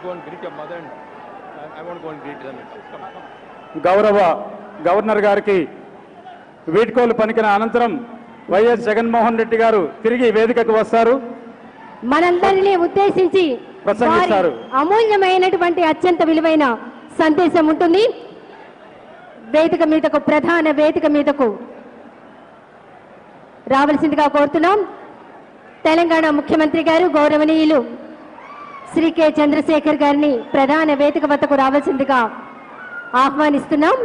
go and greet your mother and I, I want to go and greet them. Come, come. గౌరవ governor గారికి వీడ్కోలు పలికిన అనంతరం YS Jaganmohan Reddy గారు తిరిగి వేదికకు వస్తారు మనందరినీ ఉద్దేశించి ప్రసంగిస్తారు. వారి అమూల్యమైనటువంటి అత్యంత విలువైన సందేశం ఉంటుంది వేదిక మీదకు ప్రధాన వేదిక మీదకు రావాల్సిందిగా కోరుతున్నాం తెలంగాణ ముఖ్యమంత్రి గారు గౌరవనీయులు శ్రీ కె చంద్రశేఖర్ గారిని ప్రధాన వేదిక వద్దకు రావాల్సిందిగా ఆహ్వానిస్తున్నాం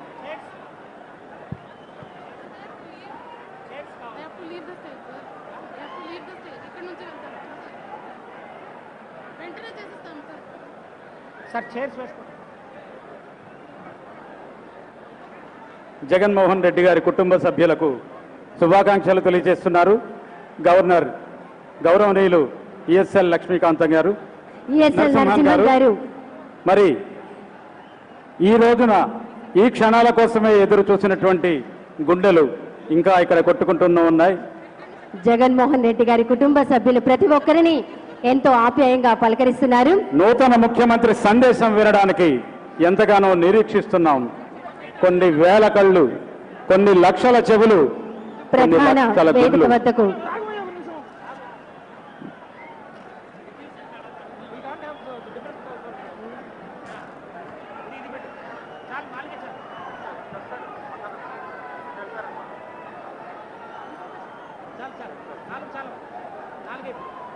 I have to leave the stage, sir. I have to leave the stage. ఇక్కడ నుంచి వెళ్తాను వెంటనే చేసేస్తాం సార్ సార్ చైర్స్ వేసుకో జగన్మోహన్ రెడ్డి గారి కుటుంబ సభ్యులకు శుభాకాంక్షలు తెలియజేస్తున్నారు గవర్నర్ గౌరవనీయులు ఈఎస్ఎల్ లక్ష్మీకాంతం గారు ఈఎస్ఎల్ నరసింహన్ నరసింహన్ గారు. గారు మరి ఈ రోజున ఈ క్షణాల కోసమే ఎదురు చూసినటువంటి గుండెలు ఇంకా ఇక్కడ కొట్టుకుంటూనే ఉన్నాయి జగన్మోహన్ రెడ్డి గారి కుటుంబ సభ్యులు ప్రతి ఒక్కరిని ఎంతో ఆప్యాయంగా పలకరిస్తున్నారు నూతన ముఖ్యమంత్రి సందేశం వినడానికి ఎంతగానో నిరీక్షిస్తున్నాం కొన్ని వేల కళ్ళు కొన్ని లక్షల చెవులు కొన్ని ప్రధాన లక్షల వేదిక గుడ్లు వద్దకు చాలు నాలుగే చాలు చాలు చాలు నాలుగు చాలు నాలుగే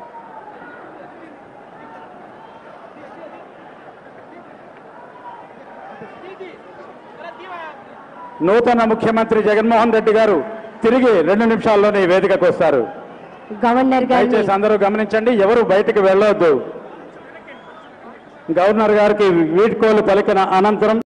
నూతన ముఖ్యమంత్రి జగన్మోహన్ రెడ్డి గారు తిరిగి రెండు నిమిషాల్లోనే ఈ వేదికకు వస్తారు గవర్నర్ గారిని దయచేసి అందరూ గమనించండి ఎవరు బయటికి వెళ్ళొద్దు గవర్నర్ గారికి వీడ్కోలు పలికిన అనంతరం